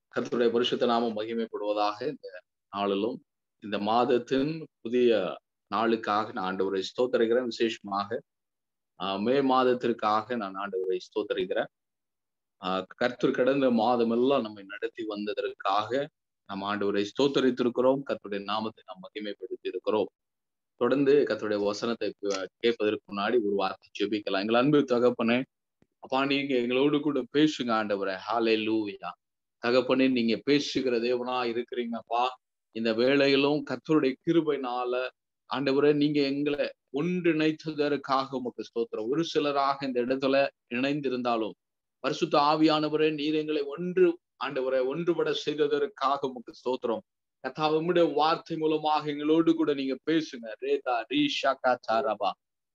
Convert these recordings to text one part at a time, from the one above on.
கர்த்தருடைய பரிசுத்த நாமம் மகிமைப்படுவதாக இந்த நாளிலும் இந்த மாதத்தின் புதிய நாளுக்காக நான் ஆண்டவரை ஸ்தோத்தரிக்கிறேன் விசேஷமாக ஆஹ் மே மாதத்திற்காக நான் ஆண்டவரை ஸ்தோத்தரிக்கிறேன் ஆஹ் கர்த்தர் கடந்த மாதம் எல்லாம் நம்மை நடத்தி வந்ததற்காக நம்ம ஆண்டவரை ஸ்தோத்தரித்திருக்கிறோம் கர்த்தருடைய நாமத்தை நாம் மகிமைப்படுத்தி இருக்கிறோம் தொடர்ந்து கர்த்தருடைய வசனத்தை கேட்பதற்கு முன்னாடி ஒரு வார்த்தை ஜெபிக்கலாம் எங்கள் அன்பு தகப்பனே அப்பா நீங்க எங்களோடு கூட பேசுங்க ஆண்டவரை ஹாலே லூயா தகப்பனே நீங்க பேசுகிற தேவனா இருக்கிறீங்கப்பா இந்த வேலையிலும் கர்த்தருடைய கிருபைனால ஆண்டவரே நீங்க எங்களை ஒன்றிணைத்ததற்காக உமக்கு ஸ்தோத்திரம் ஒரு சிலராக இந்த இடத்துல இணைந்திருந்தாலும் பரிசுத்த ஆவியானவரே நீர் எங்களை ஒன்று ஆண்டவரை ஒன்றுபட செய்ததற்காக உமக்கு ஸ்தோத்திரம் கத்தாவுடைய வார்த்தை மூலமாக எங்களோடு கூட நீங்க பேசுங்க ரேதா ரீ ஷாக்கா தாராபா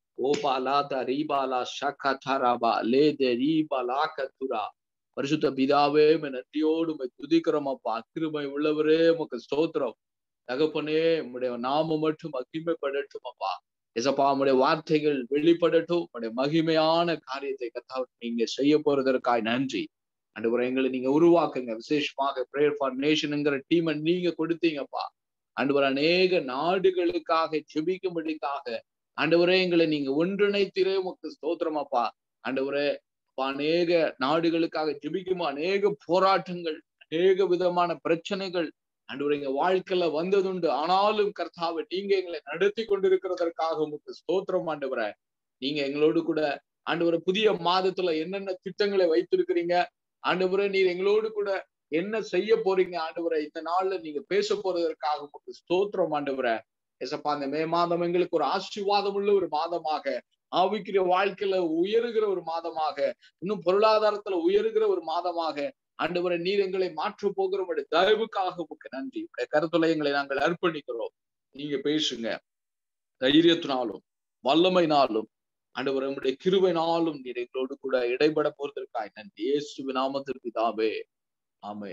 ஓபாலாதா ரீபாலா ஷாக்கா தாராபா லேதே ரீபாலா கத்துரா பரிசுத்த பிதாவே நன்றியோடு துதிக்கிறோம் அப்பா கிருமை உள்ளவரே உமக்கு ஸ்தோத்திரம் தகப்பனே உம்முடைய நாம மட்டும் மகிமைப்படட்டும் அப்பா எசப்பா உம்முடைய வார்த்தைகள் வெளிப்படட்டும் உம்முடைய மகிமையான காரியத்தை கத்தா நீங்க செய்ய போறதற்காய் நன்றி அண்டு எங்களை நீங்க உருவாக்குங்க விசேஷமாக பிரேயர் ஃபார் நேஷனுங்கிற டீமை நீங்க கொடுத்தீங்கப்பா அண்டு அநேக நாடுகளுக்காக ஜெபிக்கும்படிக்காக ஆண்டவரே எங்களை நீங்க ஒன்றிணைத்திரே உமக்கு ஸ்தோத்திரம் அப்பா ஆண்டவரே அநேக நாடுகளுக்காக ஜெபிக்கும் அநேக போராட்டங்கள் அநேக விதமான பிரச்சனைகள் ஆண்டவர் எங்க வாழ்க்கையில வந்ததுண்டு ஆனாலும் கர்த்தாவை நீங்க எங்களை நடத்தி கொண்டிருக்கிறதற்காக உங்களுக்கு ஸ்தோத்திரம் ஆண்டவரை நீங்க எங்களோடு கூட ஆண்டவரை புதிய மாதத்துல என்னென்ன திட்டங்களை வைத்திருக்கிறீங்க ஆண்டவரை நீர் எங்களோடு கூட என்ன செய்ய போறீங்க ஆண்டவரை இந்த நாள்ல நீங்க பேச போறதற்காக உங்களுக்கு ஸ்தோத்திரம் ஆண்டவரை எசப்பா அந்த மே மாதம் எங்களுக்கு ஒரு ஆசீர்வாதம் உள்ள ஒரு மாதமாக ஆவிக்கிற வாழ்க்கையில உயருகிற ஒரு மாதமாக இன்னும் பொருளாதாரத்துல உயருகிற ஒரு மாதமாக ஆண்டவரை நீர் எங்களை மாற்ற போகிற தயவுக்காக உங்களுக்கு நன்றி உடைய கருத்துலயங்களை நாங்கள் அர்ப்பணிக்கிறோம் நீங்க பேசுங்க தைரியத்தினாலும் வல்லமைனாலும் ஆண்டவர் உங்களுடைய கிருவைனாலும் நீர் எங்களோடு கூட இடைபட போறதற்காய் நன்றி இயேசு நாமத்திற்கு தாவே ஆமே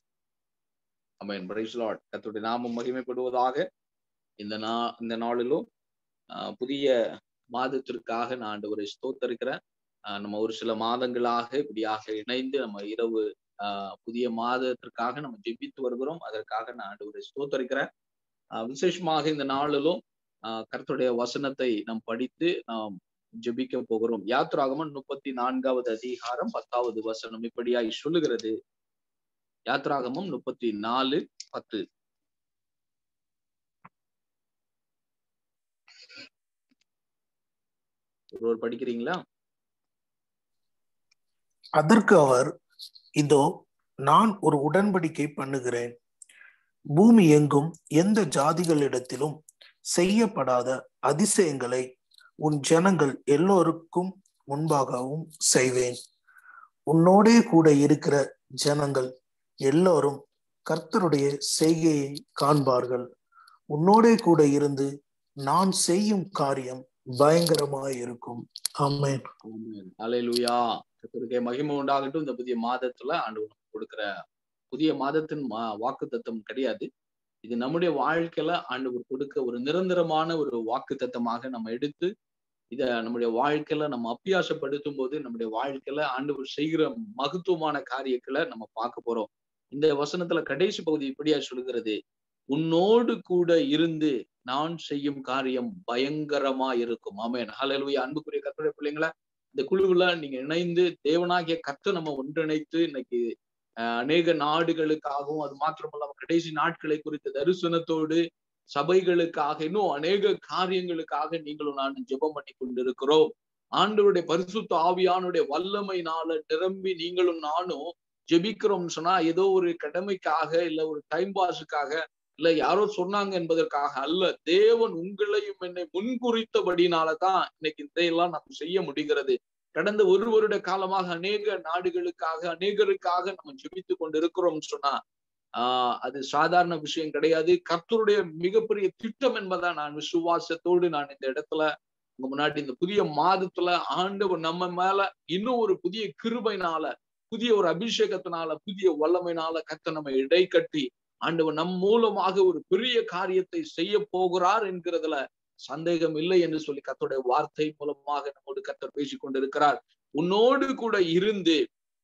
ஆமேன் பிரைஸ்லாட் கத்துடைய நாமம் மகிமைப்படுவதாக இந்த நா இந்த நாளிலும் புதிய மாதத்திற்காக நான் ஆண்டவரை ஸ்தோத்தரிக்கிறேன் நம்ம ஒரு சில மாதங்களாக இப்படியாக இணைந்து நம்ம இரவு ஆஹ் புதிய மாதத்திற்காக நம்ம ஜெபித்து வருகிறோம் அதற்காக நான் ஆண்டவரை ஸ்தோத்தரிக்கிறேன் விசேஷமாக இந்த நாளிலும் ஆஹ் கருத்துடைய வசனத்தை நாம் படித்து நாம் ஜெபிக்க போகிறோம் யாத்ராகமன் முப்பத்தி நான்காவது அதிகாரம் பத்தாவது வசனம் இப்படியாய் சொல்லுகிறது யாத்ராகமம் முப்பத்தி நாலு பத்து ஒருவர் படிக்கிறீங்களா அதற்கு அவர் இதோ நான் ஒரு உடன்படிக்கை பண்ணுகிறேன் பூமி எங்கும் எந்த ஜாதிகளிடத்திலும் செய்யப்படாத அதிசயங்களை உன் ஜனங்கள் எல்லோருக்கும் முன்பாகவும் செய்வேன் உன்னோடே கூட இருக்கிற ஜனங்கள் எல்லோரும் கர்த்தருடைய செய்கையை காண்பார்கள் உன்னோடே கூட இருந்து நான் செய்யும் காரியம் பயங்கரமாய் இருக்கும் ஆமேன் அலையலுயா கர்த்தருக்கே மகிமை உண்டாகட்டும் இந்த புதிய மாதத்துல ஆண்டு கொடுக்கிற புதிய மாதத்தின் வாக்கு தத்துவம் கிடையாது இது நம்முடைய வாழ்க்கையில ஆண்டவர் கொடுக்க ஒரு நிரந்தரமான ஒரு வாக்கு தத்தமாக நம்ம எடுத்து இத நம்முடைய வாழ்க்கையில நம்ம அப்பியாசப்படுத்தும் போது நம்முடைய வாழ்க்கையில ஆண்டவர் செய்கிற மகத்துவமான காரியங்களை நம்ம பார்க்க போறோம் இந்த வசனத்துல கடைசி பகுதி இப்படியா சொல்கிறது உன்னோடு கூட இருந்து நான் செய்யும் காரியம் பயங்கரமா இருக்கும் ஆமேன் ஹலலுயா அன்புக்குரிய கத்துடைய பிள்ளைங்களா இந்த குழுவுல நீங்க இணைந்து தேவனாகிய கத்து நம்ம ஒன்றிணைத்து இன்னைக்கு அநேக நாடுகளுக்காகவும் அது மாத்திரமல்லாம கடைசி நாட்களை குறித்த தரிசனத்தோடு சபைகளுக்காக இன்னும் அநேக காரியங்களுக்காக நீங்களும் நான் ஜெபம் பண்ணி கொண்டிருக்கிறோம் ஆண்டவருடைய பரிசுத்த ஆவியானுடைய வல்லமைனால நிரம்பி நீங்களும் நானும் ஜெபிக்கிறோம்னு சொன்னா ஏதோ ஒரு கடமைக்காக இல்ல ஒரு டைம் பாஸுக்காக இல்ல யாரோ சொன்னாங்க என்பதற்காக அல்ல தேவன் உங்களையும் என்னை முன்குறித்தபடினாலதான் இன்னைக்கு இதையெல்லாம் நம்ம செய்ய முடிகிறது கடந்த ஒரு வருட காலமாக அநேக நாடுகளுக்காக அநேகருக்காக நம்ம ஜெபித்து கொண்டு இருக்கிறோம் சொன்னா ஆஹ் அது சாதாரண விஷயம் கிடையாது கர்த்தருடைய மிகப்பெரிய திட்டம் என்பதா நான் விசுவாசத்தோடு நான் இந்த இடத்துல உங்க முன்னாடி இந்த புதிய மாதத்துல ஆண்டவர் நம்ம மேல இன்னும் ஒரு புதிய கிருபைனால புதிய ஒரு அபிஷேகத்தினால புதிய வல்லமைனால கத்த நம்ம இடை கட்டி ஆண்டவர் நம் மூலமாக ஒரு பெரிய காரியத்தை செய்ய போகிறார் என்கிறதுல சந்தேகம் இல்லை என்று சொல்லி கத்தோடைய வார்த்தை மூலமாக நம்மோடு கத்தர் பேசிக் கொண்டிருக்கிறார் உன்னோடு கூட இருந்து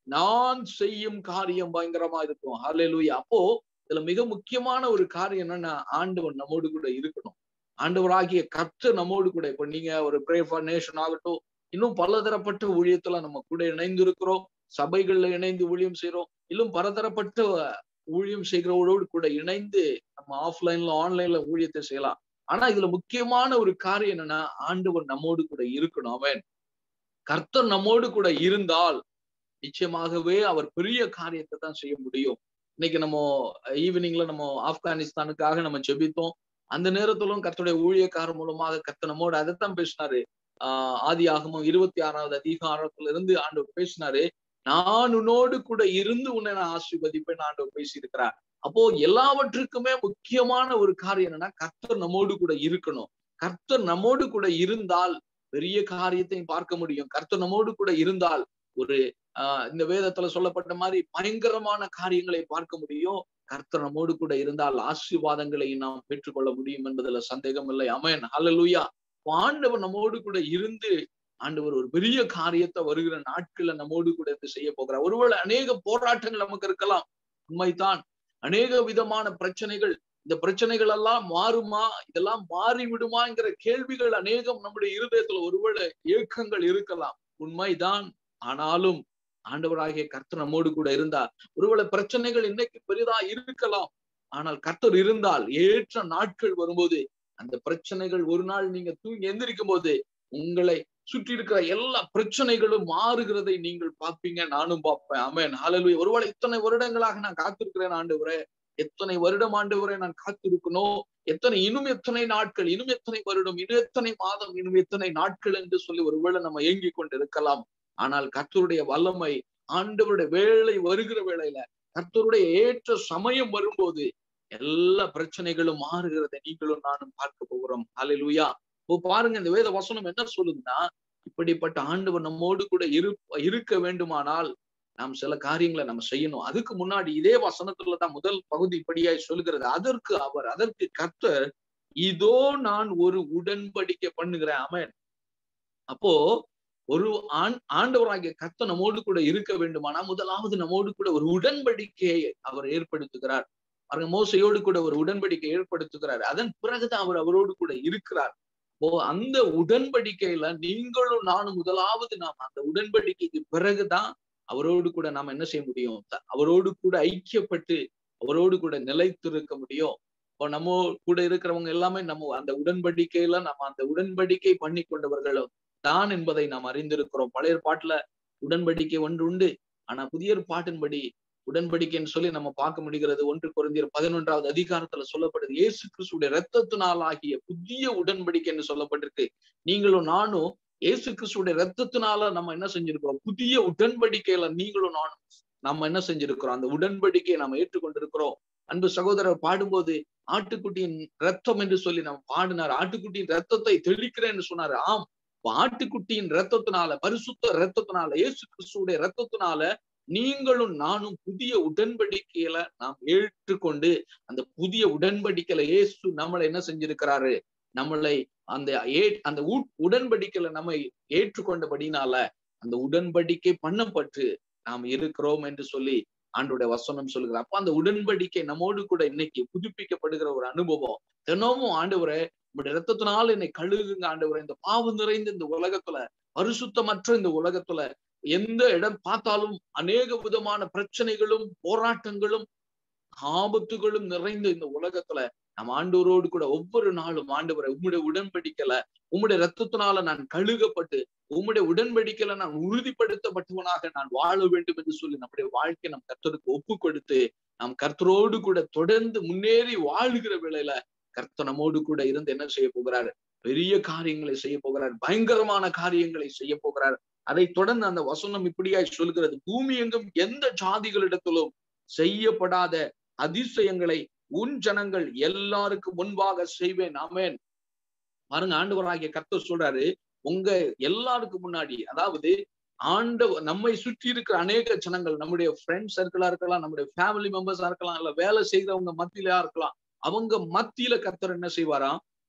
நான் செய்யும் காரியம் பயங்கரமா இருக்கும் ஹalleluya அப்போ இதுல மிக முக்கியமான ஒரு காரியம் என்னன்னா ஆண்டவர் நம்மோடு கூட இருக்கணும் ஆண்டவராகிய கர்த்தர் நம்மோடு கூட இப்ப நீங்க ஒரு ப்ரே ஃபார் நேஷன் ஆகட்டும் இன்னும் பலதரப்பட்ட ஊழியத்துல நம்ம கூட இணைந்து இருக்கிறோம் சபைகள்ல இணைந்து ஊழியம் செய்யறோம் இன்னும் பலதரப்பட்ட ஊழியம் செய்கிறவரோடு கூட இணைந்து நம்ம ஆஃப்லைன்ல ஆன்லைன்ல ஊழியத்தை செய்யலாம் ஆனா இதுல முக்கியமான ஒரு காரியம் என்னன்னா ஆண்டவர் நம்மோடு கூட இருக்கணும் அவன் கர்த்தர் நம்மோடு கூட இருந்தால் நிச்சயமாகவே அவர் பெரிய காரியத்தை தான் செய்ய முடியும் இன்னைக்கு நம்ம ஈவினிங்ல நம்ம ஆப்கானிஸ்தானுக்காக நம்ம ஜெபித்தோம் அந்த நேரத்திலும் கர்த்தருடைய ஊழியக்காரர் மூலமாக கர்த்தர் நம்மோடு அதைத்தான் பேசினாரு ஆஹ் ஆதி ஆகமும் இருபத்தி ஆறாவது அதிகாரத்துல இருந்து ஆண்டவர் பேசினாரு நான் உன்னோடு கூட இருந்து உன்னை நான் ஆசீர்வதிப்பேன் ஆண்டவர் பேசியிருக்கிறார் அப்போ எல்லாவற்றுக்குமே முக்கியமான ஒரு காரியம் என்னன்னா கர்த்தர் நம்மோடு கூட இருக்கணும் கர்த்தர் நம்மோடு கூட இருந்தால் பெரிய காரியத்தையும் பார்க்க முடியும் கர்த்தர் நம்மோடு கூட இருந்தால் ஒரு ஆஹ் இந்த வேதத்துல சொல்லப்பட்ட மாதிரி பயங்கரமான காரியங்களை பார்க்க முடியும் கர்த்தர் நம்மோடு கூட இருந்தால் ஆசீர்வாதங்களை நாம் பெற்றுக்கொள்ள முடியும் என்பதுல சந்தேகம் இல்லை அமேன் ஹalleluya ஆண்டவர் நம்மோடு கூட இருந்து ஆண்டவர் ஒரு பெரிய காரியத்தை வருகிற நாட்கள்ல நம்மோடு கூட இருந்து செய்ய போகிறார் ஒருவேளை அநேக போராட்டங்கள் நமக்கு இருக்கலாம் உண்மைதான் அநேக விதமான பிரச்சனைகள் இந்த பிரச்சனைகள் எல்லாம் மாறுமா இதெல்லாம் மாறி விடுமாங்கிற கேள்விகள் அநேகம் நம்முடைய இருதயத்துல ஒருவேளை ஏக்கங்கள் இருக்கலாம் உண்மைதான் ஆனாலும் ஆண்டவராகிய கர்த்தர் நம்மோடு கூட இருந்தார் ஒருவேளை பிரச்சனைகள் இன்னைக்கு பெரிதா இருக்கலாம் ஆனால் கர்த்தர் இருந்தால் ஏற்ற நாட்கள் வரும்போது அந்த பிரச்சனைகள் ஒரு நாள் நீங்க தூங்கி எந்திரிக்கும் போது உங்களை சுற்றி இருக்கிற எல்லா பிரச்சனைகளும் மாறுகிறதை நீங்கள் பார்ப்பீங்க நானும் பார்ப்பேன் அமேன் ஹalleluya ஒருவேளை இத்தனை வருடங்களாக நான் காத்திருக்கிறேன் ஆண்டவரே எத்தனை வருடம் ஆண்டவரே நான் காத்திருக்கணும் எத்தனை இன்னும் எத்தனை நாட்கள் இன்னும் எத்தனை வருடம் இன்னும் எத்தனை மாதம் இன்னும் எத்தனை நாட்கள் என்று சொல்லி ஒருவேளை நம்ம ஏங்கிக் கொண்டு இருக்கலாம் ஆனால் கர்த்தருடைய வல்லமை ஆண்டவருடைய வேலை வருகிற வேளையில கர்த்தருடைய ஏற்ற சமயம் வரும்போது எல்லா பிரச்சனைகளும் மாறுகிறதை நீங்களும் நானும் பார்க்க போகிறோம் ஹalleluya இப்போ பாருங்க இந்த வேத வசனம் என்ன சொல்லுதுன்னா இப்படிப்பட்ட ஆண்டவர் நம்மோடு கூட இரு இருக்க வேண்டுமானால் நாம் சில காரியங்களை நம்ம செய்யணும் அதுக்கு முன்னாடி இதே வசனத்துல தான் முதல் பகுதி இப்படியாய் சொல்லுகிறது அதற்கு அவர் அதற்கு கர்த்தர் இதோ நான் ஒரு உடன்படிக்கை பண்ணுகிறேன் அவன் அப்போ ஒரு ஆண் ஆண்டவராகிய கர்த்த நம்மோடு கூட இருக்க வேண்டுமானா முதலாவது நம்மோடு கூட ஒரு உடன்படிக்கையை அவர் ஏற்படுத்துகிறார் பாருங்க மோசையோடு கூட ஒரு உடன்படிக்கை ஏற்படுத்துகிறார் அதன் பிறகுதான் அவர் அவரோடு கூட இருக்கிறார் ஓ அந்த உடன்படிக்கையில நீங்களும் நானும் முதலாவது நாம் அந்த உடன்படிக்கைக்கு பிறகுதான் அவரோடு கூட நாம் என்ன செய்ய முடியும் அவரோடு கூட ஐக்கியப்பட்டு அவரோடு கூட நிலைத்திருக்க முடியும் இப்போ நம்ம கூட இருக்கிறவங்க எல்லாமே நம்ம அந்த உடன்படிக்கையில நம்ம அந்த உடன்படிக்கை பண்ணி கொண்டவர்களும் தான் என்பதை நாம் அறிந்திருக்கிறோம் பழைய பாட்டுல உடன்படிக்கை ஒன்று உண்டு ஆனா புதிய பாட்டின்படி உடன்படிக்கைன்னு சொல்லி நம்ம பார்க்க முடிகிறது ஒன்று குறைந்தியர் பதினொன்றாவது அதிகாரத்துல சொல்லப்படுது இயேசு கிறிஸ்துடைய ரத்தத்தினால் ஆகிய புதிய உடன்படிக்கைன்னு சொல்லப்பட்டிருக்கு நீங்களும் நானும் இயேசு கிறிஸ்துடைய ரத்தத்தினால நம்ம என்ன செஞ்சிருக்கிறோம் புதிய உடன்படிக்கையில நீங்களும் நானும் நம்ம என்ன செஞ்சிருக்கிறோம் அந்த உடன்படிக்கையை நம்ம ஏற்றுக்கொண்டிருக்கிறோம் அன்பு சகோதரர் பாடும்போது ஆட்டுக்குட்டியின் ரத்தம் என்று சொல்லி நம்ம பாடினார் ஆட்டுக்குட்டியின் ரத்தத்தை தெளிக்கிறேன்னு சொன்னாரு ஆம் ஆட்டுக்குட்டியின் ரத்தத்தினால பரிசுத்த ரத்தத்தினால இயேசு கிறிஸ்துடைய ரத்தத்தினால நீங்களும் நானும் புதிய உடன்படிக்கையில நாம் ஏற்றுக்கொண்டு அந்த புதிய உடன்படிக்கையில இயேசு நம்மளை என்ன செஞ்சிருக்கிறாரு நம்மளை அந்த ஏ அந்த உடன்படிக்கையில நம்மை ஏற்றுக்கொண்டபடினால அந்த உடன்படிக்கை பண்ணப்பட்டு நாம் இருக்கிறோம் என்று சொல்லி ஆண்டுடைய வசனம் சொல்லுகிறார் அப்ப அந்த உடன்படிக்கை நம்மோடு கூட இன்னைக்கு புதுப்பிக்கப்படுகிற ஒரு அனுபவம் தினமும் ஆண்டவரை உங்களுடைய ரத்தத்தினால் என்னை கழுகுங்க ஆண்டவரை இந்த பாவம் நிறைந்த இந்த உலகத்துல பரிசுத்தமற்ற இந்த உலகத்துல எந்த இடம் பார்த்தாலும் அநேக விதமான பிரச்சனைகளும் போராட்டங்களும் ஆபத்துகளும் நிறைந்த இந்த உலகத்துல நம்ம ஆண்டவரோடு கூட ஒவ்வொரு நாளும் ஆண்டவரை உம்முடைய உடன்படிக்கல உம்முடைய ரத்தத்தினால நான் கழுகப்பட்டு உம்முடைய உடன்படிக்கல நான் உறுதிப்படுத்தப்பட்டவனாக நான் வாழ வேண்டும் என்று சொல்லி நம்முடைய வாழ்க்கை நம் கர்த்தருக்கு ஒப்பு கொடுத்து நாம் கர்த்தரோடு கூட தொடர்ந்து முன்னேறி வாழுகிற வேளையில கர்த்தர் நம்மோடு கூட இருந்து என்ன செய்ய போகிறாரு பெரிய காரியங்களை செய்ய போகிறார் பயங்கரமான காரியங்களை செய்ய போகிறார் அதை தொடர்ந்து அந்த வசனம் இப்படியாய் சொல்கிறது பூமி எங்கும் எந்த ஜாதிகளிடத்திலும் செய்யப்படாத அதிசயங்களை உன் ஜனங்கள் எல்லாருக்கும் முன்பாக செய்வேன் ஆமேன் பாருங்க ஆண்டவராகிய கர்த்தர் சொல்றாரு உங்க எல்லாருக்கும் முன்னாடி அதாவது ஆண்ட நம்மை சுற்றி இருக்கிற அநேக ஜனங்கள் நம்முடைய ஃப்ரெண்ட் சர்க்கிளா இருக்கலாம் நம்முடைய ஃபேமிலி மெம்பர்ஸா இருக்கலாம் இல்ல வேலை செய்கிறவங்க மத்தியிலா இருக்கலாம் அவங்க மத்தியில கர்த்தர் என்ன செய்வாராம்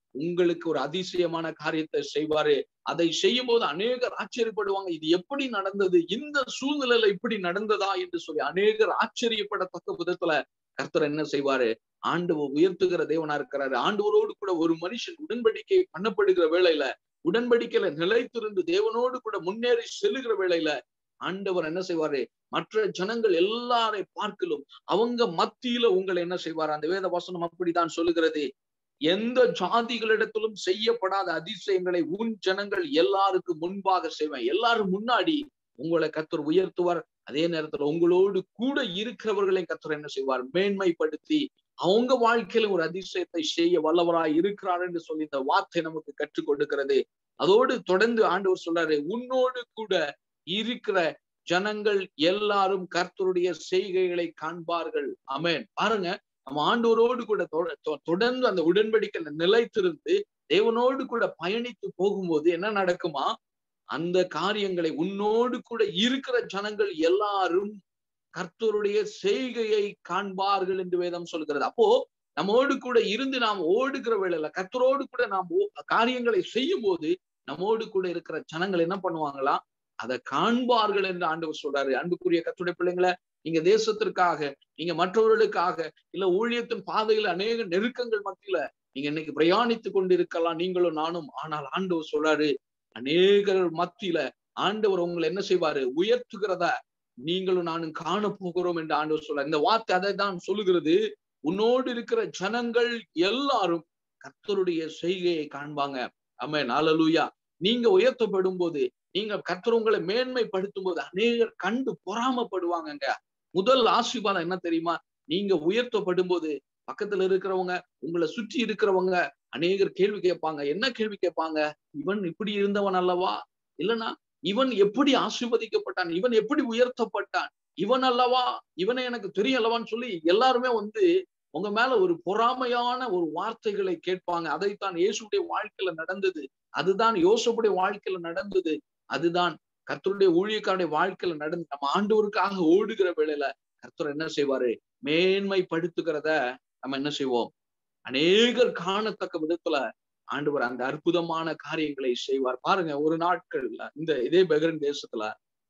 உங்களுக்கு ஒரு அதிசயமான காரியத்தை செய்வாரு அதை செய்யும் போது அநேகர் ஆச்சரியப்படுவாங்க இது எப்படி நடந்தது இந்த சூழ்நிலையில இப்படி நடந்ததா என்று சொல்லி அநேகர் ஆச்சரியப்படத்தக்க விதத்துல கர்த்தர் என்ன செய்வாரு ஆண்டவர் உயர்த்துகிற தேவனா இருக்கிறாரு ஆண்டவரோடு கூட ஒரு மனுஷன் உடன்படிக்கை பண்ணப்படுகிற வேளையில உடன்படிக்கையில நிலைத்திருந்து தேவனோடு கூட முன்னேறி செல்லுகிற வேளையில ஆண்டவர் என்ன செய்வாரு மற்ற ஜனங்கள் எல்லாரை பார்க்கலும் அவங்க மத்தியில உங்களை என்ன செய்வார் அந்த வேத வசனம் அப்படித்தான் சொல்லுகிறது எந்த ஜாதிகளிடத்திலும் செய்யப்படாத அதிசயங்களை உன் ஜனங்கள் எல்லாருக்கும் முன்பாக செய்வேன் எல்லாரும் முன்னாடி உங்களை கத்தர் உயர்த்துவார் அதே நேரத்துல உங்களோடு கூட இருக்கிறவர்களையும் கத்தர் என்ன செய்வார் மேன்மைப்படுத்தி அவங்க வாழ்க்கையில ஒரு அதிசயத்தை செய்ய வல்லவராய் இருக்கிறார் என்று சொல்லி இந்த வார்த்தை நமக்கு கற்றுக் கொடுக்கிறது அதோடு தொடர்ந்து ஆண்டவர் சொல்றாரு உன்னோடு கூட இருக்கிற ஜனங்கள் எல்லாரும் கர்த்தருடைய செய்கைகளை காண்பார்கள் அமேன் பாருங்க நம்ம ஆண்டவரோடு கூட தொடர்ந்து அந்த உடன்படிக்கையில நிலைத்திருந்து தேவனோடு கூட பயணித்து போகும்போது என்ன நடக்குமா அந்த காரியங்களை உன்னோடு கூட இருக்கிற ஜனங்கள் எல்லாரும் கர்த்தருடைய செய்கையை காண்பார்கள் என்று வேதம் சொல்கிறது அப்போ நம்மோடு கூட இருந்து நாம் ஓடுகிற வேளையில கர்த்தரோடு கூட நாம் காரியங்களை செய்யும் போது நம்மோடு கூட இருக்கிற ஜனங்கள் என்ன பண்ணுவாங்களா அதை காண்பார்கள் என்று ஆண்டவர் சொல்றாரு அன்புக்குரிய கத்துடைய பிள்ளைங்களை நீங்க தேசத்திற்காக நீங்க மற்றவர்களுக்காக இல்ல ஊழியத்தின் பாதையில அநேக நெருக்கங்கள் மத்தியில நீங்க இன்னைக்கு பிரயாணித்து கொண்டு இருக்கலாம் நீங்களும் நானும் ஆனால் ஆண்டவர் சொல்றாரு அநேகர் மத்தியில ஆண்டவர் உங்களை என்ன செய்வாரு உயர்த்துகிறத நீங்களும் நானும் காண போகிறோம் என்று ஆண்டவர் சொல்ற இந்த வார்த்தை அதை தான் சொல்லுகிறது உன்னோடு இருக்கிற ஜனங்கள் எல்லாரும் கர்த்தருடைய செய்கையை காண்பாங்க அம்மே நாலலூயா நீங்க உயர்த்தப்படும் போது நீங்க கர்த்தர் உங்களை மேன்மைப்படுத்தும் போது அநேகர் கண்டு பொறாமப்படுவாங்கங்க முதல் ஆசீர்வாதம் என்ன தெரியுமா நீங்க உயர்த்தப்படும் போது பக்கத்துல இருக்கிறவங்க உங்களை சுற்றி இருக்கிறவங்க அநேகர் கேள்வி கேட்பாங்க என்ன கேள்வி கேட்பாங்க இவன் இப்படி இருந்தவன் அல்லவா இல்லைன்னா இவன் எப்படி ஆசீர்வதிக்கப்பட்டான் இவன் எப்படி உயர்த்தப்பட்டான் இவன் அல்லவா இவனை எனக்கு தெரியும் அல்லவான்னு சொல்லி எல்லாருமே வந்து உங்க மேல ஒரு பொறாமையான ஒரு வார்த்தைகளை கேட்பாங்க அதைத்தான் இயேசுடைய வாழ்க்கையில நடந்தது அதுதான் யோசப்புடைய வாழ்க்கையில நடந்தது அதுதான் கர்த்தருடைய ஊழியக்காருடைய வாழ்க்கையில நடந்து நம்ம ஆண்டவருக்காக ஓடுகிற வேளையில கர்த்தர் என்ன செய்வாரு மேன்மைப்படுத்துகிறத நம்ம என்ன செய்வோம் அநேகர் காணத்தக்க விதத்துல ஆண்டவர் அந்த அற்புதமான காரியங்களை செய்வார் பாருங்க ஒரு நாட்கள்ல இந்த இதே பெகரன் தேசத்துல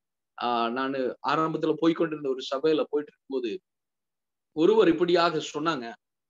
ஆஹ் நான் ஆரம்பத்துல போய்கொண்டிருந்த ஒரு சபையில போயிட்டு இருக்கும்போது ஒருவர் இப்படியாக சொன்னாங்க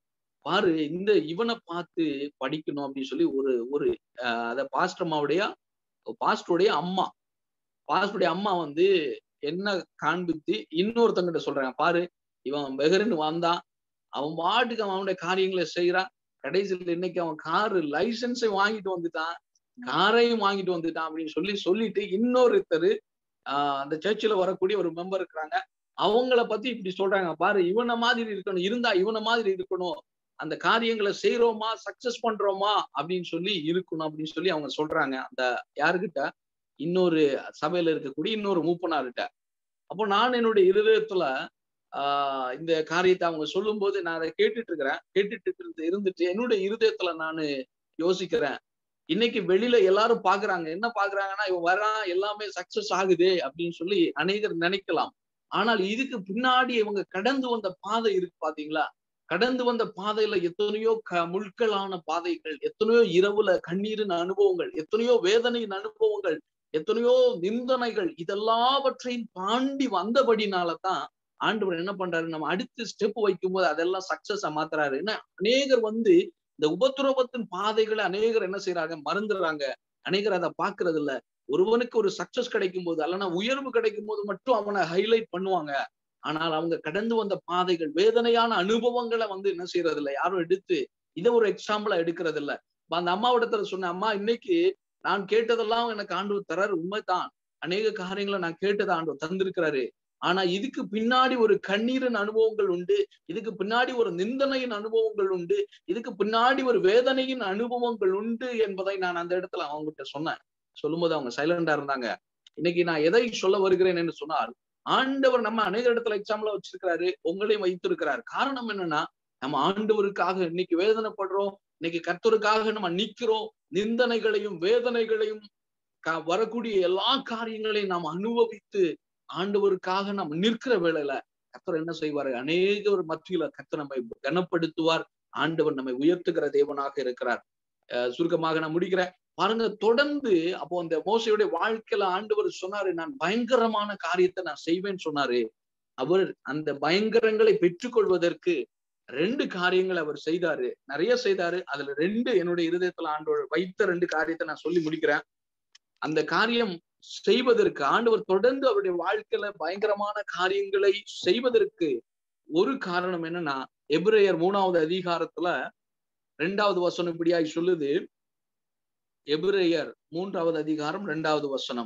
பாரு இந்த இவனை பார்த்து படிக்கணும் அப்படின்னு சொல்லி ஒரு ஒரு அத பாஸ்டம்மாவுடைய பாஸ்டருடைய அம்மா பாஸ்டருடைய அம்மா வந்து என்ன காண்பித்து இன்னொருத்தங்கிட்ட சொல்றாங்க பாரு இவன் பெகருன்னு வந்தான் அவன் பாட்டுக்கு அவனுடைய காரியங்களை செய்யறான் கடைசியில் இன்னைக்கு அவன் காரு லைசன்ஸை வாங்கிட்டு வந்துட்டான் காரையும் வாங்கிட்டு வந்துட்டான் அப்படின்னு சொல்லி சொல்லிட்டு இன்னொருத்தர் ஆஹ் அந்த சர்ச்சில் வரக்கூடிய ஒரு மெம்பர் இருக்கிறாங்க அவங்கள பத்தி இப்படி சொல்றாங்க பாரு இவனை மாதிரி இருக்கணும் இருந்தா இவனை மாதிரி இருக்கணும் அந்த காரியங்களை செய்யறோமா சக்சஸ் பண்றோமா அப்படின்னு சொல்லி இருக்கணும் அப்படின்னு சொல்லி அவங்க சொல்றாங்க அந்த யாருக்கிட்ட இன்னொரு சபையில இருக்கக்கூடிய இன்னொரு மூப்பனார்கிட்ட அப்போ நான் என்னுடைய இருதயத்துல ஆஹ் இந்த காரியத்தை அவங்க சொல்லும் போது நான் அதை கேட்டுட்டு இருக்கிறேன் கேட்டுட்டு இருந்து இருந்துட்டு என்னுடைய இருதயத்துல நான் யோசிக்கிறேன் இன்னைக்கு வெளியில எல்லாரும் பாக்குறாங்க என்ன பாக்குறாங்கன்னா இவன் வரான் எல்லாமே சக்சஸ் ஆகுது அப்படின்னு சொல்லி அநேகர் நினைக்கலாம் ஆனால் இதுக்கு பின்னாடி இவங்க கடந்து வந்த பாதை இருக்கு பாத்தீங்களா கடந்து வந்த பாதையில எத்தனையோ க முட்களான பாதைகள் எத்தனையோ இரவுல கண்ணீரின் அனுபவங்கள் எத்தனையோ வேதனையின் அனுபவங்கள் எத்தனையோ நிந்தனைகள் இதெல்லாவற்றையும் தாண்டி வந்தபடினாலதான் ஆண்டவர் என்ன பண்றாரு நம்ம அடுத்த ஸ்டெப் வைக்கும்போது அதெல்லாம் சக்சஸா மாத்துறாரு என்ன அநேகர் வந்து இந்த உபத்திரவத்தின் பாதைகளை அநேகர் என்ன செய்யறாங்க மறந்துடுறாங்க அநேகர் அதை பாக்குறது இல்ல ஒருவனுக்கு ஒரு சக்சஸ் கிடைக்கும் போது அல்லனா உயர்வு கிடைக்கும் போது மட்டும் அவனை ஹைலைட் பண்ணுவாங்க ஆனால் அவங்க கடந்து வந்த பாதைகள் வேதனையான அனுபவங்களை வந்து என்ன செய்யறது இல்லை யாரும் எடுத்து இதை ஒரு எக்ஸாம்பிளா எடுக்கிறது இல்ல அந்த அம்மாவிடத்துல சொன்ன அம்மா இன்னைக்கு நான் கேட்டதெல்லாம் எனக்கு ஆண்டவர் தராரு உண்மைதான் அநேக காரியங்களை நான் கேட்டதை ஆண்டவர் தந்திருக்கிறாரு ஆனா இதுக்கு பின்னாடி ஒரு கண்ணீரின் அனுபவங்கள் உண்டு இதுக்கு பின்னாடி ஒரு நிந்தனையின் அனுபவங்கள் உண்டு இதுக்கு பின்னாடி ஒரு வேதனையின் அனுபவங்கள் உண்டு என்பதை நான் அந்த இடத்துல அவங்ககிட்ட சொன்னேன் சொல்லும்போது அவங்க சைலண்டா இருந்தாங்க இன்னைக்கு நான் எதை சொல்ல வருகிறேன் என்று சொன்னால் ஆண்டவர் நம்ம அநேக இடத்துல எக்ஸாம்பிளா வச்சிருக்கிறாரு உங்களையும் வைத்திருக்கிறாரு காரணம் என்னன்னா நம்ம ஆண்டவருக்காக இன்னைக்கு வேதனைப்படுறோம் இன்னைக்கு கர்த்தருக்காக நம்ம நிக்கிறோம் நிந்தனைகளையும் வேதனைகளையும் வரக்கூடிய எல்லா காரியங்களையும் நாம் அனுபவித்து ஆண்டவருக்காக நம்ம நிற்கிற வேளையில கர்த்தர் என்ன செய்வாரு அநேகர் மத்தியில கர்த்தர் நம்மை கனப்படுத்துவார் ஆண்டவர் நம்மை உயர்த்துகிற தேவனாக இருக்கிறார் சுருக்கமாக நான் முடிக்கிறேன் பாருங்க தொடர்ந்து அப்போ அந்த மோசையுடைய வாழ்க்கையில ஆண்டவர் சொன்னாரு நான் பயங்கரமான காரியத்தை நான் செய்வேன்னு சொன்னாரு அவர் அந்த பயங்கரங்களை பெற்றுக்கொள்வதற்கு ரெண்டு காரியங்கள் அவர் செய்தாரு நிறைய செய்தாரு அதுல ரெண்டு என்னுடைய இருதயத்துல ஆண்டவர் வைத்த ரெண்டு காரியத்தை நான் சொல்லி முடிக்கிறேன் அந்த காரியம் செய்வதற்கு ஆண்டவர் தொடர்ந்து அவருடைய வாழ்க்கையில பயங்கரமான காரியங்களை செய்வதற்கு ஒரு காரணம் என்னன்னா எபிரேயர் மூணாவது அதிகாரத்துல ரெண்டாவது வசனம் இப்படியாய் சொல்லுது எபிரேயர் மூன்றாவது அதிகாரம் இரண்டாவது வசனம்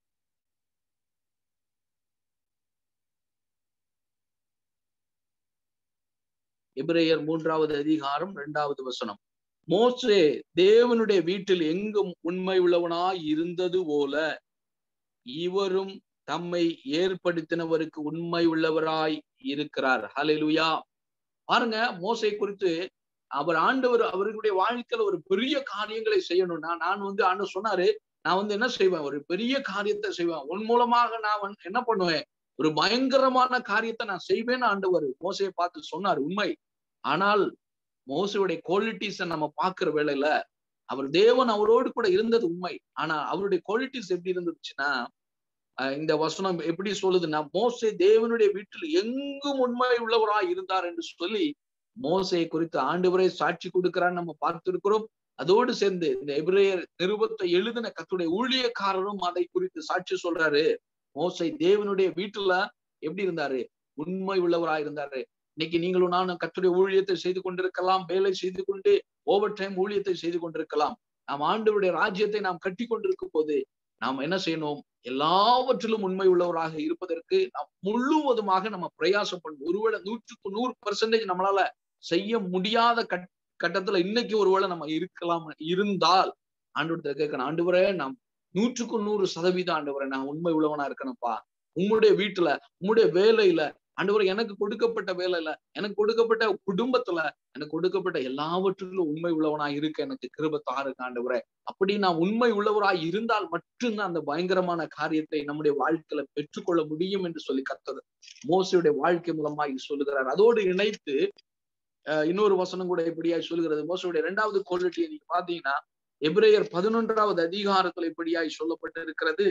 எபிரேயர் மூன்றாவது அதிகாரம் இரண்டாவது வசனம் மோசே தேவனுடைய வீட்டில் எங்கும் உண்மை உள்ளவனாய் இருந்தது போல இவரும் தம்மை ஏற்படுத்தினவருக்கு உண்மை உள்ளவராய் இருக்கிறார் ஹலெலுயா பாருங்க மோசை குறித்து அவர் ஆண்டவர் அவர்களுடைய வாழ்க்கையில ஒரு பெரிய காரியங்களை செய்யணும்னா நான் வந்து ஆண்டு சொன்னாரு நான் வந்து என்ன செய்வேன் ஒரு பெரிய காரியத்தை செய்வேன் உன் மூலமாக நான் என்ன பண்ணுவேன் ஒரு பயங்கரமான காரியத்தை நான் செய்வேன்னு ஆண்டவர் மோசையை பார்த்து சொன்னார் உண்மை ஆனால் மோசையுடைய குவாலிட்டிஸை நம்ம பார்க்கிற வேலையில அவர் தேவன் அவரோடு கூட இருந்தது உண்மை ஆனா அவருடைய குவாலிட்டிஸ் எப்படி இருந்துச்சுன்னா இந்த வசனம் எப்படி சொல்லுதுன்னா மோசே தேவனுடைய வீட்டில் எங்கும் உண்மை உள்ளவராய் இருந்தார் என்று சொல்லி மோசையை குறித்து ஆண்டவரை சாட்சி கொடுக்கிறான்னு நம்ம பார்த்திருக்கிறோம் அதோடு சேர்ந்து இந்த எபிரேயர் நிருபத்தை எழுதின கத்துடைய ஊழியக்காரரும் அதை குறித்து சாட்சி சொல்றாரு மோசை தேவனுடைய வீட்டுல எப்படி இருந்தாரு உண்மை உள்ளவராய் இருந்தாரு இன்னைக்கு நீங்களும் நானும் கத்துடைய ஊழியத்தை செய்து கொண்டிருக்கலாம் வேலை செய்து கொண்டு ஓவர் டைம் ஊழியத்தை செய்து கொண்டிருக்கலாம் நாம் ஆண்டவருடைய ராஜ்யத்தை நாம் கட்டி கொண்டிருக்கும் போது நாம் என்ன செய்யணும் எல்லாவற்றிலும் உண்மை உள்ளவராக இருப்பதற்கு நாம் முழுவதுமாக நம்ம பிரயாசம் பண்ணணும் ஒருவேளை நூற்றுக்கு நூறு பர்சன்டேஜ் நம்மளால செய்ய முடியாத கட் கட்டத்துல இன்னைக்கு ஒருவேளை நம்ம இருக்கலாம் இருந்தால் ஆண்டு கேட்கணும் ஆண்டு நாம் நூற்றுக்கு நூறு சதவீதம் ஆண்டு நான் உண்மை உள்ளவனா இருக்கணும்ப்பா உங்களுடைய வீட்டுல உங்களுடைய வேலையில ஆண்டவர் எனக்கு கொடுக்கப்பட்ட வேலையில எனக்கு கொடுக்கப்பட்ட குடும்பத்துல எனக்கு கொடுக்கப்பட்ட எல்லாவற்றிலும் உண்மை உள்ளவனா இருக்க எனக்கு கிருபத்தாருக்கு ஆண்டவரே அப்படி நான் உண்மை உள்ளவராய் இருந்தால் மட்டும்தான் அந்த பயங்கரமான காரியத்தை நம்முடைய வாழ்க்கையில பெற்றுக்கொள்ள முடியும் என்று சொல்லி கத்தது மோசையுடைய வாழ்க்கை மூலமாய் சொல்லுகிறார் அதோடு இணைத்து இன்னொரு வசனம் கூட இப்படியாய் சொல்லுகிறது மோசையுடைய இரண்டாவது குவாலிட்டியை நீங்க பாத்தீங்கன்னா எபிரேயர் பதினொன்றாவது அதிகாரத்துல இப்படியாய் சொல்லப்பட்டிருக்கிறது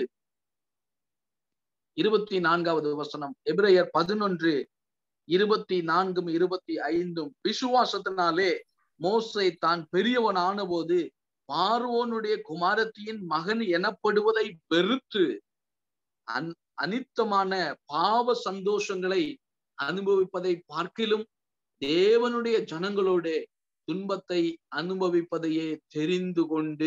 இருபத்தி நான்காவது வசனம் எபிரேயர் பதினொன்று இருபத்தி நான்கும் இருபத்தி ஐந்தும் விசுவாசத்தினாலே மோசை தான் பெரியவன் ஆனபோது பார்வோனுடைய குமாரத்தியின் மகன் எனப்படுவதை வெறுத்து அன் அனித்தமான பாவ சந்தோஷங்களை அனுபவிப்பதை பார்க்கிலும் தேவனுடைய ஜனங்களோடு துன்பத்தை அனுபவிப்பதையே தெரிந்து கொண்டு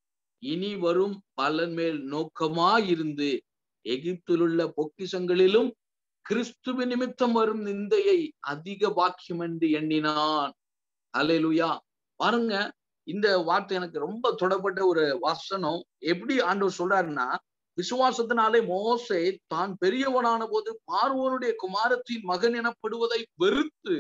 இனி வரும் பலன் மேல் நோக்கமாயிருந்து எகிப்திலுள்ள பொக்கிசங்களிலும் கிறிஸ்துவ நிமித்தம் வரும் நிந்தையை அதிக பாக்கியம் என்று எண்ணினான் அலையலுயா பாருங்க இந்த வார்த்தை எனக்கு ரொம்ப தொடப்பட்ட ஒரு வசனம் எப்படி ஆண்டவர் சொல்றாருன்னா விசுவாசத்தினாலே மோசை தான் பெரியவனான போது பார்வோனுடைய குமாரத்தின் மகன் எனப்படுவதை வெறுத்து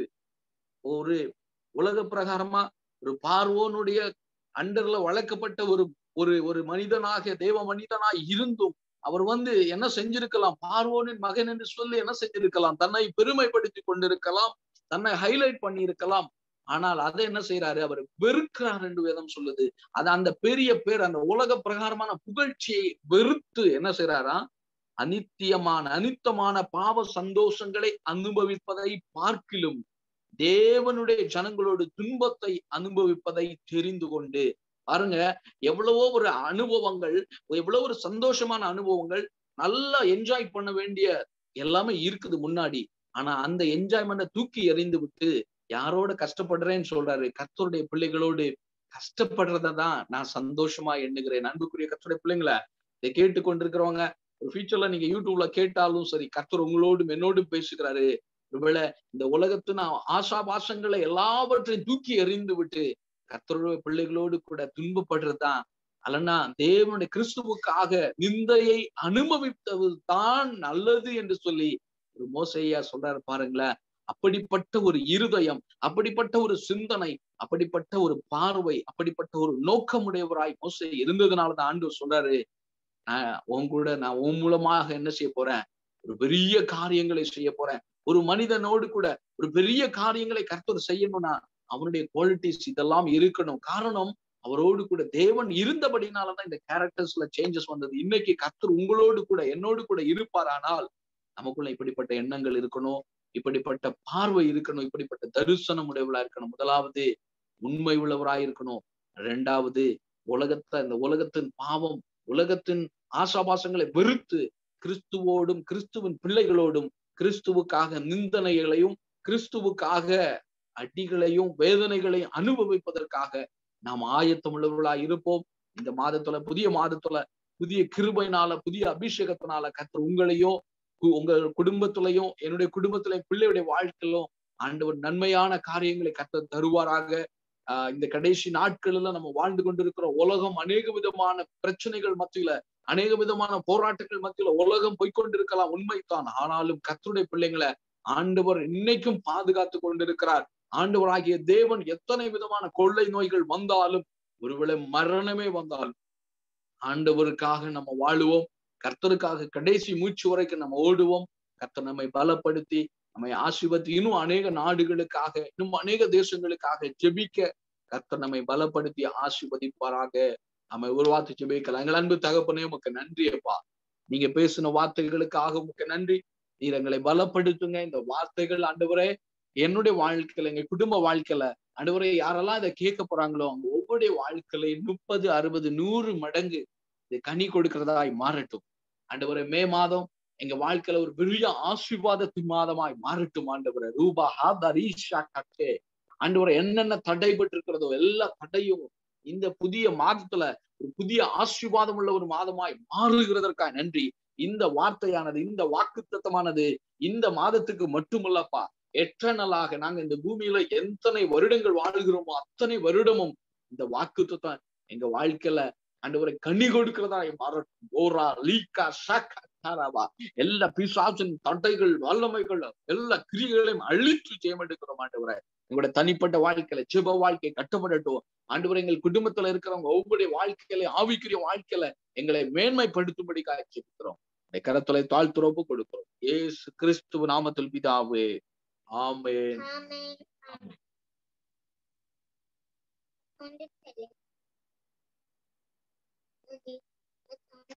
ஒரு உலக பிரகாரமா ஒரு பார்வோனுடைய அண்டர்ல வளர்க்கப்பட்ட ஒரு ஒரு ஒரு மனிதனாக தேவ மனிதனாய் இருந்தும் அவர் வந்து என்ன செஞ்சிருக்கலாம் பார்வோனின் மகன் என்று சொல்லி என்ன செஞ்சிருக்கலாம் தன்னை பெருமைப்படுத்தி கொண்டிருக்கலாம் தன்னை ஹைலைட் பண்ணி இருக்கலாம் ஆனால் அதை என்ன செய்யறாரு அவர் வெறுக்கிறார் என்று வேதம் சொல்லுது அது அந்த பெரிய பேர் அந்த உலக பிரகாரமான புகழ்ச்சியை வெறுத்து என்ன செய்யறாரா அனித்தியமான அனித்தமான பாவ சந்தோஷங்களை அனுபவிப்பதை பார்க்கிலும் தேவனுடைய ஜனங்களோடு துன்பத்தை அனுபவிப்பதை தெரிந்து கொண்டு பாருங்க எவ்வளவோ ஒரு அனுபவங்கள் எவ்வளவு ஒரு சந்தோஷமான அனுபவங்கள் நல்லா என்ஜாய் பண்ண வேண்டிய எல்லாமே இருக்குது முன்னாடி ஆனா அந்த என்ஜாய்மெண்ட்டை தூக்கி எறிந்து விட்டு யாரோட கஷ்டப்படுறேன்னு சொல்றாரு கத்தருடைய பிள்ளைகளோடு கஷ்டப்படுறத தான் நான் சந்தோஷமா எண்ணுகிறேன் அன்புக்குரிய கத்தருடைய பிள்ளைங்களை இதை கேட்டு கொண்டிருக்கிறவங்க ஒரு ஃபியூச்சர்ல நீங்க யூடியூப்ல கேட்டாலும் சரி கத்தர் உங்களோடும் என்னோடும் பேசுகிறாரு ஒருவேளை இந்த உலகத்தின் ஆசா பாசங்களை எல்லாவற்றையும் தூக்கி எறிந்து விட்டு கத்தருடைய பிள்ளைகளோடு கூட துன்பப்படுறதுதான் அல்லனா தேவனுடைய கிறிஸ்துவுக்காக நிந்தையை அனுபவித்தது தான் நல்லது என்று சொல்லி ஒரு மோசையா சொல்றாரு பாருங்களேன் அப்படிப்பட்ட ஒரு இருதயம் அப்படிப்பட்ட ஒரு சிந்தனை அப்படிப்பட்ட ஒரு பார்வை அப்படிப்பட்ட ஒரு நோக்கமுடையவராய் மோசை இருந்ததுனாலதான் ஆண்டு சொல்றாரு நான் உன் கூட நான் உன் மூலமாக என்ன செய்ய போறேன் ஒரு பெரிய காரியங்களை செய்ய போறேன் ஒரு மனிதனோடு கூட ஒரு பெரிய காரியங்களை கர்த்தர் செய்யணும்னா அவனுடைய குவாலிட்டிஸ் இதெல்லாம் இருக்கணும் காரணம் அவரோடு கூட தேவன் இருந்தபடினாலதான் இந்த கேரக்டர்ஸ்ல சேஞ்சஸ் வந்தது இன்னைக்கு கத்தர் உங்களோடு கூட என்னோடு கூட இருப்பாரானால் நமக்குள்ள இப்படிப்பட்ட எண்ணங்கள் இருக்கணும் இப்படிப்பட்ட பார்வை இருக்கணும் இப்படிப்பட்ட தரிசனம் உடையவளா இருக்கணும் முதலாவது உண்மை உள்ளவராய் இருக்கணும் ரெண்டாவது உலகத்தை இந்த உலகத்தின் பாவம் உலகத்தின் ஆசாபாசங்களை வெறுத்து கிறிஸ்துவோடும் கிறிஸ்துவின் பிள்ளைகளோடும் கிறிஸ்துவுக்காக நிந்தனைகளையும் கிறிஸ்துவுக்காக அடிகளையும் வேதனைகளையும் அனுபவிப்பதற்காக நாம் ஆயத்தம் உள்ளவர்களாய் இருப்போம் இந்த மாதத்துல புதிய மாதத்துல புதிய கிருபைனால புதிய அபிஷேகத்தினால கத்தர் உங்களையோ உங்க குடும்பத்திலையும் என்னுடைய குடும்பத்திலையும் பிள்ளையுடைய வாழ்க்கையிலும் ஆண்டவர் நன்மையான காரியங்களை கத்த தருவாராக ஆஹ் இந்த கடைசி நாட்களில நம்ம வாழ்ந்து கொண்டிருக்கிறோம் உலகம் அநேக விதமான பிரச்சனைகள் மத்தியில அநேக விதமான போராட்டங்கள் மத்தியில உலகம் போய்கொண்டிருக்கலாம் உண்மைதான் ஆனாலும் கத்தருடைய பிள்ளைங்களை ஆண்டவர் இன்னைக்கும் பாதுகாத்து கொண்டிருக்கிறார் ஆண்டவராகிய தேவன் எத்தனை விதமான கொள்ளை நோய்கள் வந்தாலும் ஒருவேளை மரணமே வந்தாலும் ஆண்டவருக்காக நம்ம வாழுவோம் கர்த்தருக்காக கடைசி மூச்சு வரைக்கும் நம்ம ஓடுவோம் கர்த்தர் நம்மை பலப்படுத்தி நம்மை ஆசிர்வத்தி இன்னும் அநேக நாடுகளுக்காக இன்னும் அநேக தேசங்களுக்காக ஜெபிக்க கர்த்தர் நம்மை பலப்படுத்தி ஆசிர்வதிப்பாராக நம்ம ஒரு வார்த்தை ஜெபிக்கலாம் எங்கள் அன்பு தகப்பனே உமக்கு நன்றி அப்பா நீங்க பேசின வார்த்தைகளுக்காக உமக்கு நன்றி நீர் எங்களை பலப்படுத்துங்க இந்த வார்த்தைகள் ஆண்டவரே என்னுடைய வாழ்க்கையில எங்க குடும்ப வாழ்க்கையில ஆண்டவரே யாரெல்லாம் இதை கேட்க போறாங்களோ அவங்க ஒவ்வொரு வாழ்க்கையில முப்பது அறுபது நூறு மடங்கு இது கனி கொடுக்கிறதாய் மாறட்டும் ஆண்டவரே மே மாதம் எங்க வாழ்க்கையில ஒரு பெரிய ஆசீர்வாதத்தின் மாதமாய் மாறட்டும் ஆண்டவரே ரூபா ஹாதரீஷா கட்டே ஆண்டவரை என்னென்ன தடைபட்டு இருக்கிறதோ எல்லா தடையும் இந்த புதிய மாதத்துல ஒரு புதிய ஆசீர்வாதம் உள்ள ஒரு மாதமாய் மாறுகிறதற்காக நன்றி இந்த வார்த்தையானது இந்த வாக்குத்தத்தமானது இந்த மாதத்துக்கு மட்டுமல்லப்பா எட்டனலாக நாங்க இந்த பூமியில எத்தனை வருடங்கள் வாழ்கிறோமோ அத்தனை வருடமும் இந்த வாக்குத்தத்தம் எங்க வாழ்க்கையில ஆண்டவரை கண்ணி கொடுக்கிறதா மாறட்டும் ஓரா லீக்கா ஷாக்கா தாராவா எல்லா பிசாசின் தட்டைகள் வல்லமைகள் எல்லா கிரிகளையும் அழித்து ஜெயம் எடுக்கிறோம் ஆண்டவரை எங்களோட தனிப்பட்ட வாழ்க்கையில சிவ வாழ்க்கை கட்டப்படட்டும் ஆண்டவரை எங்கள் குடும்பத்துல இருக்கிறவங்க ஒவ்வொரு வாழ்க்கையில ஆவிக்குரிய வாழ்க்கையில எங்களை மேன்மைப்படுத்தும்படி காய்ச்சிருக்கிறோம் இந்த கரத்துல தாழ்த்துறப்பு கொடுக்கிறோம் ஏசு கிறிஸ்துவ நாமத்தில் பிதாவே ஆமேன் ஆமென். ஆமென். கொண்டு செல்லுங்கள்